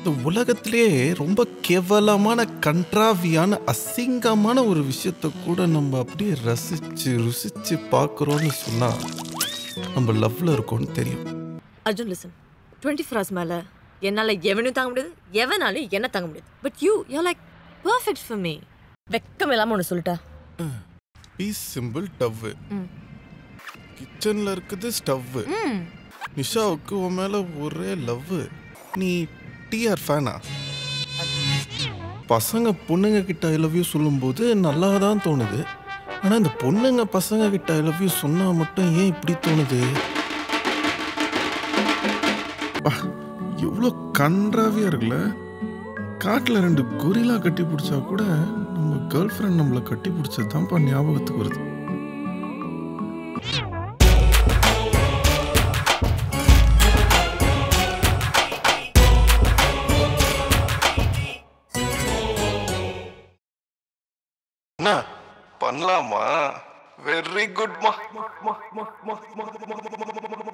இந்த உலகத்திலேயே ரொம்ப கேவலமான கன்றாவியான அசிங்கமான ஒரு விஷயத்த கூட நம்ம அப்படியே ரசிச்சு ருசிச்சு பார்க்குறோம்னு சொன்னா நம்ம லவ்ல இருக்கோம்னு தெரியும் Arjun listen twenty four hours மேலே என்னால் எவனையும் தாங்க முடியாது எவனாலையும் என்ன தாங்க முடியாது but you you like perfect for me வெக்கம் இல்லாமல் ஒன்று சொல்லிட்டா பீஸ் சிம்பிள் டவ்வு ம். கிச்சன்ல இருக்குது ஸ்டவ்வு ம் நிஷாவுக்கு உன் மேல ஒரே லவ் நீ டிஆர் ஃபேனா பசங்க பொண்ணுங்க கிட்ட ஐ லவ் யூ சொல்லும்போது நல்லா தான் தோணுது ஆனா இந்த பொண்ணுங்க பசங்க கிட்ட ஐ லவ் யூ சொன்னா மட்டும் ஏன் இப்படி தோணுது அப்பா, எவ்வளோ கன்றாவியா இருக்குல்ல காட்டில் ரெண்டு கொரிலா கட்டி பிடிச்சா கூட நம்ம கேர்ள் ஃப்ரெண்ட் நம்மளை கட்டி பிடிச்சது தான்ப்பா ஞாபகத்துக்கு வருது என்ன பண்ணலாமா வெரி குட்மா